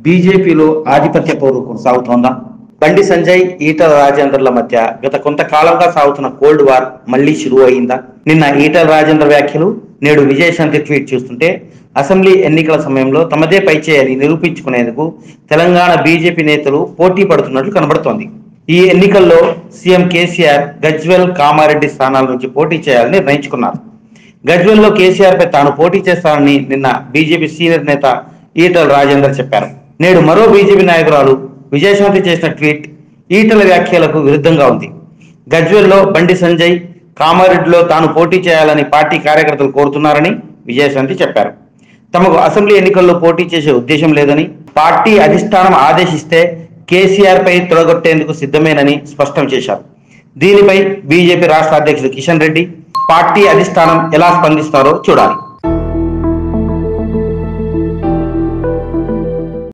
బీజేపీలో ఆధిపత్య పౌరు కొనసాగుతోందా బండి సంజయ్ ఈటల రాజేందర్ల మధ్య గత కొంతకాలంగా సాగుతున్న కోల్డ్ వార్ మళ్లీ షురు అయిందా నిన్న ఈటల రాజేందర్ వ్యాఖ్యలు నేడు విజయశాంతి ట్వీట్ చూస్తుంటే అసెంబ్లీ ఎన్నికల సమయంలో తమదే పైచేయని నిరూపించుకునేందుకు తెలంగాణ బీజేపీ నేతలు పోటీ పడుతున్నట్లు కనబడుతోంది ఈ ఎన్నికల్లో సీఎం కేసీఆర్ గజ్వెల్ కామారెడ్డి స్థానాల నుంచి పోటీ చేయాలని నిర్ణయించుకున్నారు గజ్వెల్లో కేసీఆర్ పై తాను పోటీ చేస్తానని నిన్న బీజేపీ సీనియర్ నేత ఈటల రాజేందర్ చెప్పారు నేడు మరో బీజేపీ నాయకురాలు విజయశాంతి చేసిన ట్వీట్ ఈటల వ్యాఖ్యలకు విరుద్ధంగా ఉంది గజ్వెల్లో బండి సంజయ్ కామారెడ్డిలో తాను పోటీ చేయాలని పార్టీ కార్యకర్తలు కోరుతున్నారని విజయశాంతి చెప్పారు తమకు అసెంబ్లీ ఎన్నికల్లో పోటీ చేసే ఉద్దేశం లేదని పార్టీ అధిష్టానం ఆదేశిస్తే కేసీఆర్ పై తొలగొట్టేందుకు సిద్ధమేనని స్పష్టం చేశారు దీనిపై బీజేపీ రాష్ట్ర అధ్యక్షుడు కిషన్ రెడ్డి పార్టీ అధిష్టానం ఎలా స్పందిస్తారో చూడాలి